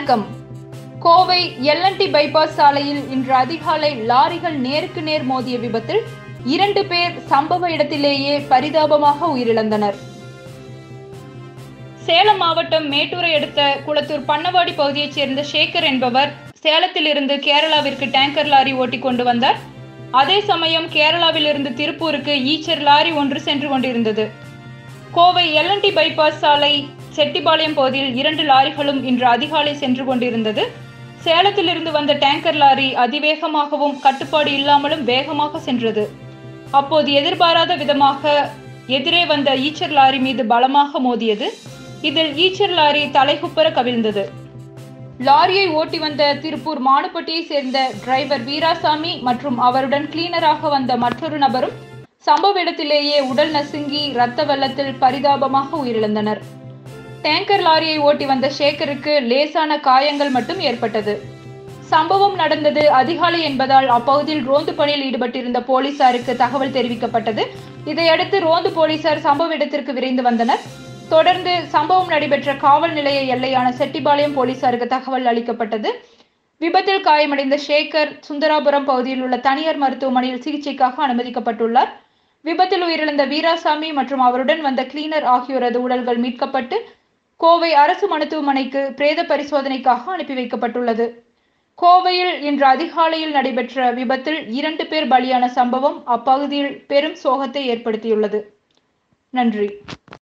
வணக்கம் Kovai L&T bypass சாலையில் இன்று அதிகாலை லாரிகள் நேருக்கு நேர் மோதிய விபத்தில் இரண்டு பேர் சம்பவ இடத்திலேயே பரிதாபமாக உயிரிழந்தனர் சேலம் மாவட்டம் மேட்டூரை அடுத்த குளத்தூர் பண்ணவாடி பகுதியைச் சேர்ந்த சேகர் என்பவர் சேலத்திலிருந்து கேரளாவிற்கு டேங்கர் லாரி ஓட்டிக் கொண்டு வந்தார் அதே சமயம் கேரளாவிலிருந்து திருப்பூருக்கு ஈச்சர் லாரி ஒன்று சென்று கொண்டிருந்தது கோவை எல்என்டி பைபாஸ் சாலை செட்டிபாளையம் பகுதியில் இரண்டு லாரிகளும் இன்று அதிகாலை சென்று கொண்டிருந்தது சேலத்திலிருந்து வந்த டேங்கர் லாரி அதிவேகமாகவும் கட்டுப்பாடு இல்லாமலும் வேகமாக சென்றது அப்போது எதிர்பாராத விதமாக எதிரே வந்த ஈச்சர் லாரி மீது பலமாக மோதியது இதில் ஈச்சர் லாரி தலைகுப்பர கவிழ்ந்தது லாரியை ஓட்டி வந்த திருப்பூர் மானுப்பட்டியை சேர்ந்த டிரைவர் வீராசாமி மற்றும் அவருடன் கிளீனராக வந்த மற்றொரு நபரும் சம்பவ இடத்திலேயே உடல் நசுங்கி இரத்த வெள்ளத்தில் பரிதாபமாக உயிரிழந்தனர் டேங்கர் லாரியை ஓட்டி வந்த சேகருக்கு லேசான காயங்கள் மட்டும் ஏற்பட்டது சம்பவம் நடந்தது அதிகாலை என்பதால் அப்பகுதியில் ரோந்து பணியில் ஈடுபட்டிருந்த போலீசாருக்கு தகவல் தெரிவிக்கப்பட்டது இதையடுத்து ரோந்து போலீசார் சம்பவ இடத்திற்கு விரைந்து வந்தனர் தொடர்ந்து சம்பவம் நடைபெற்ற காவல் நிலைய எல்லையான செட்டிபாளையம் போலீசாருக்கு தகவல் அளிக்கப்பட்டது விபத்தில் காயமடைந்த சேகர் சுந்தராபுரம் பகுதியில் உள்ள தனியார் மருத்துவமனையில் சிகிச்சைக்காக அனுமதிக்கப்பட்டுள்ளார் விபத்தில் உயிரிழந்த வீராசாமி மற்றும் அவருடன் வந்த கிளீனர் ஆகியோரது உடல்கள் மீட்கப்பட்டு கோவை அரசு மருத்துவமனைக்கு பிரேத பரிசோதனைக்காக அனுப்பி வைக்கப்பட்டுள்ளது கோவையில் இன்று அதிகாலையில் நடைபெற்ற விபத்தில் இரண்டு பேர் பலியான சம்பவம் அப்பகுதியில் பெரும் சோகத்தை ஏற்படுத்தியுள்ளது நன்றி